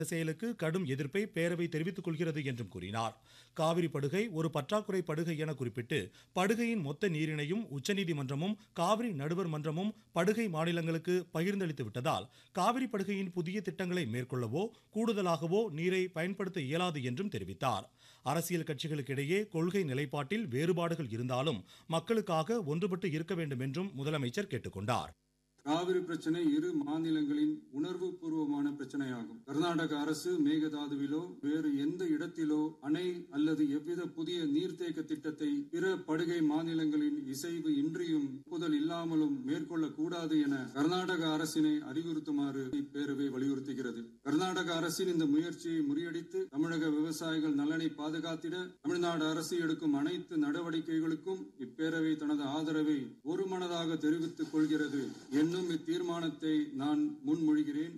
செயலுக்கு கடும் எதிர்ப்பை பேரவை தெரிவித்துக் கொள்கிறது என்றும் கூறினார் காவிரி படுகை ஒரு பற்றாக்குறை படுகை என குறிப்பிட்டு படுகையின் மொத்த நீரினையும் உச்சநீதிமன்றமும் காவிரி நடுவர் மன்றமும் படுகை மாநிலங்களுக்கு பகிர்ந்தளித்து விட்டதால் காவிரி படுகையின் புதிய திட்டங்களை மேற்கொள்ளவோ கூடுதலாகவோ நீரை பயன்படுத்த இயலாது என்றும் தெரிவித்தார் அரசியல் கட்சிகளுக்கிடையே கொள்கை நிலைப்பாட்டில் வேறுபாடுகள் இருந்தாலும் மக்களுக்காக ஒன்றுபட்டு இருக்க வேண்டும் என்றும் முதலமைச்சர் கேட்டுக்கொண்டார் காவிரி பிரச்சனை இரு மாநிலங்களின் உணர்வு பூர்வமான பிரச்சனையாகும் கர்நாடக அரசு மேகதாதுவிலோ வேறு எந்த இடத்திலோ அணை அல்லது எவ்வித புதிய நீர்த்தேக்க திட்டத்தை பிற படுகை மாநிலங்களின் இசைவு இன்றியும் ஒப்புதல் இல்லாமலும் மேற்கொள்ளக் கூடாது என கர்நாடக அரசினை அறிவுறுத்துமாறு இப்பேரவை வலியுறுத்துகிறது கர்நாடக அரசின் இந்த முயற்சியை முறியடித்து தமிழக விவசாயிகள் நலனை பாதுகாத்திட தமிழ்நாடு அரசு எடுக்கும் அனைத்து நடவடிக்கைகளுக்கும் இப்பேரவை தனது ஆதரவை ஒருமனதாக தெரிவித்துக் கொள்கிறது என்னும் இத்தீர்மானத்தை நான் முன்மொழிகிறேன்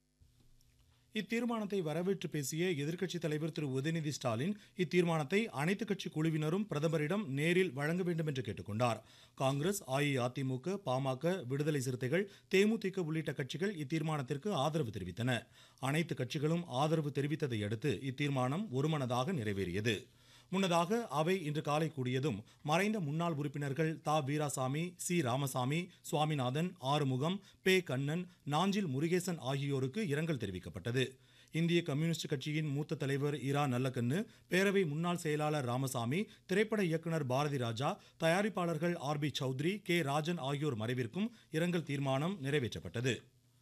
இத்தீர்மானத்தை வரவேற்று பேசிய எதிர்க்கட்சித் தலைவர் திரு உதயநிதி ஸ்டாலின் இத்தீர்மானத்தை அனைத்துக் கட்சி குழுவினரும் பிரதமரிடம் நேரில் வழங்க வேண்டும் என்று கேட்டுக்கொண்டார் காங்கிரஸ் அஇஅதிமுக பாமக விடுதலை சிறுத்தைகள் தேமுதிக உள்ளிட்ட கட்சிகள் இத்தீர்மானத்திற்கு ஆதரவு தெரிவித்தன அனைத்து கட்சிகளும் ஆதரவு தெரிவித்ததை அடுத்து இத்தீர்மானம் ஒருமனதாக நிறைவேறியது முன்னதாக அவை இன்று காலை கூடியதும் மறைந்த முன்னாள் உறுப்பினர்கள் தா வீராசாமி சி ராமசாமி சுவாமிநாதன் ஆறுமுகம் பே கண்ணன் நாஞ்சில் முருகேசன் ஆகியோருக்கு இரங்கல் தெரிவிக்கப்பட்டது இந்திய கம்யூனிஸ்ட் கட்சியின் மூத்த தலைவர் இரா நல்லக்கண்ணு பேரவை முன்னாள் செயலாளர் ராமசாமி திரைப்பட இயக்குனர் பாரதி ராஜா தயாரிப்பாளர்கள் ஆர் பி சௌத்ரி கே ராஜன் ஆகியோர் மறைவிற்கும் இரங்கல் தீர்மானம் நிறைவேற்றப்பட்டது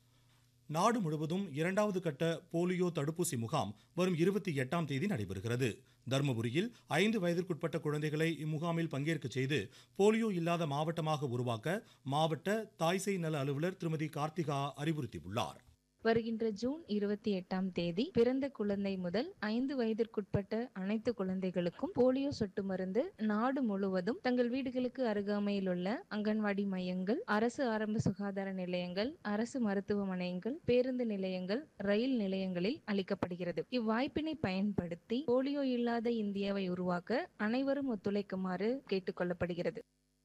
நாடு முழுவதும் இரண்டாவது கட்ட போலியோ தடுப்பூசி முகாம் வரும் இருபத்தி எட்டாம் தேதி நடைபெறுகிறது தருமபுரியில் ஐந்து வயதிற்குட்பட்ட குழந்தைகளை இம்முகாமில் பங்கேற்க செய்து போலியோ இல்லாத மாவட்டமாக உருவாக்க மாவட்ட தாய்சேய் நல அலுவலர் திருமதி கார்த்திகா அறிவுறுத்தியுள்ளார் வருகின்ற ஜூன் இருபத்தி எட்டாம் தேதி பிறந்த குழந்தை முதல் ஐந்து வயதிற்குட்பட்ட அனைத்து குழந்தைகளுக்கும் போலியோ சொட்டு மருந்து நாடு முழுவதும் தங்கள் வீடுகளுக்கு அருகாமையில் உள்ள அங்கன்வாடி மையங்கள் அரசு ஆரம்ப சுகாதார நிலையங்கள் அரசு மருத்துவமனைகள் பேருந்து நிலையங்கள் ரயில் நிலையங்களில் அளிக்கப்படுகிறது இவ்வாய்ப்பினை பயன்படுத்தி போலியோ இல்லாத இந்தியாவை உருவாக்க அனைவரும் ஒத்துழைக்குமாறு கேட்டுக்கொள்ளப்படுகிறது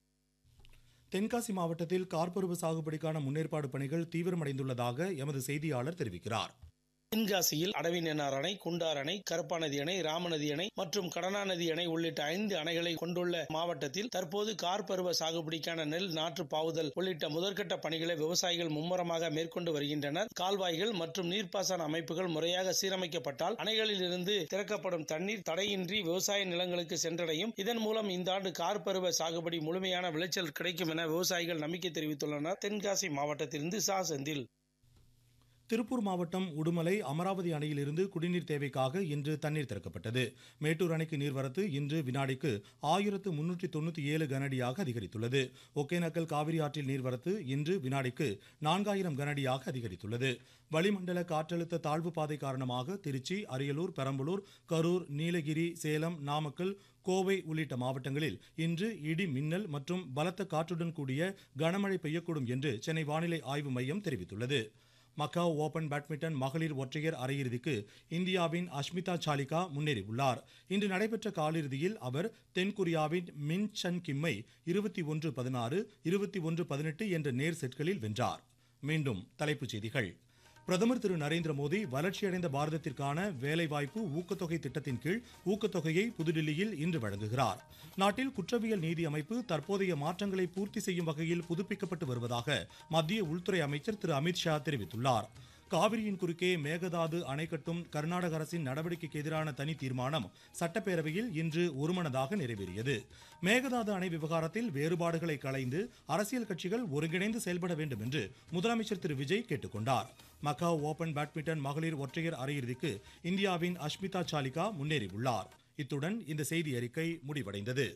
தென்காசி மாவட்டத்தில் கார்பருவ சாகுபடிக்கான முன்னேற்பாடு பணிகள் தீவிரமடைந்துள்ளதாக எமது செய்தியாளர் தெரிவிக்கிறார் தென்காசியில் அடவிநென்னார் அணை குண்டார் அணை கருப்பாநதி அணை ராமநதி அணை மற்றும் கடனாநதி அணை உள்ளிட்ட ஐந்து அணைகளை கொண்டுள்ள மாவட்டத்தில் தற்போது கார் பருவ சாகுபடிக்கான நெல் நாற்று பாவுதல் உள்ளிட்ட முதற்கட்ட பணிகளை விவசாயிகள் மும்முரமாக மேற்கொண்டு வருகின்றனர் கால்வாய்கள் மற்றும் நீர்ப்பாசன அமைப்புகள் முறையாக சீரமைக்கப்பட்டால் அணைகளில் இருந்து திறக்கப்படும் தண்ணீர் தடையின்றி விவசாய நிலங்களுக்கு சென்றடையும் இதன் மூலம் இந்த ஆண்டு கார் பருவ சாகுபடி முழுமையான விளைச்சல் கிடைக்கும் என விவசாயிகள் நம்பிக்கை தெரிவித்துள்ளனர் தென்காசி மாவட்டத்திலிருந்து சா செந்தில் திருப்பூர் மாவட்டம் உடுமலை அமராவதி அணையிலிருந்து குடிநீர் தேவைக்காக இன்று தண்ணீர் திறக்கப்பட்டது மேட்டூர் அணைக்கு நீர்வரத்து இன்று வினாடிக்கு ஆயிரத்து முன்னூற்றி தொண்ணூற்றி ஏழு கனஅடியாக அதிகரித்துள்ளது ஒகேனக்கல் காவிரி ஆற்றில் நீர்வரத்து இன்று வினாடிக்கு நான்காயிரம் கனஅடியாக அதிகரித்துள்ளது வளிமண்டல காற்றழுத்த தாழ்வு பாதை காரணமாக திருச்சி அரியலூர் பெரம்பலூர் கரூர் நீலகிரி சேலம் நாமக்கல் கோவை உள்ளிட்ட மாவட்டங்களில் இன்று இடி மின்னல் மற்றும் பலத்த காற்றுடன் கூடிய கனமழை பெய்யக்கூடும் என்று சென்னை வானிலை ஆய்வு மையம் தெரிவித்துள்ளது மக்காவ் ஓபன் பேட்மிண்டன் மகளிர் ஒற்றையர் அரையிறுதிக்கு இந்தியாவின் அஷ்மிதா சாலிகா முன்னேறியுள்ளார் இன்று நடைபெற்ற காலிறுதியில் அவர் தென்கொரியாவின் மின் சன் கிம்மை இருபத்தி ஒன்று பதினாறு இருபத்தி ஒன்று பதினெட்டு என்ற நேர் செட்களில் வென்றார் மீண்டும் தலைப்புச் செய்திகள் பிரதமர் திரு நரேந்திர மோடி வளர்ச்சியடைந்த பாரதத்திற்கான வேலைவாய்ப்பு ஊக்கத்தொகை திட்டத்தின் கீழ் ஊக்கத்தொகையை புதுடில்லியில் இன்று வழங்குகிறார் நாட்டில் குற்றவியல் நீதி அமைப்பு தற்போதைய மாற்றங்களை பூர்த்தி செய்யும் வகையில் புதுப்பிக்கப்பட்டு வருவதாக மத்திய உள்துறை அமைச்சர் திரு அமித்ஷா தெரிவித்துள்ளார் காவிரியின் குறுக்கே மேகதாது அணை கட்டும் கர்நாடக அரசின் நடவடிக்கைக்கு எதிரான தனி தீர்மானம் சட்டப்பேரவையில் இன்று ஒருமனதாக நிறைவேறியது மேகதாது அணை விவகாரத்தில் வேறுபாடுகளை களைந்து அரசியல் கட்சிகள் ஒருங்கிணைந்து செயல்பட வேண்டும் என்று முதலமைச்சர் திரு விஜய் கேட்டுக்கொண்டார் மக்காவ் ஓபன் பேட்மிண்டன் மகளிர் ஒற்றையர் அரையிறுதிக்கு இந்தியாவின் அஷ்மிதா சாலிகா முன்னேறியுள்ளார் இத்துடன் இந்த செய்தி அறிக்கை முடிவடைந்தது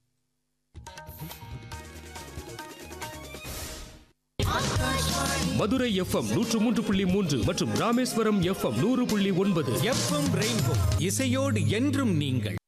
மதுரை எஃப்எம் நூற்று மூன்று புள்ளி மூன்று மற்றும் ராமேஸ்வரம் எஃப்எம் நூறு புள்ளி ஒன்பது எஃப்எம் ரெயின்போ இசையோடு என்றும் நீங்கள்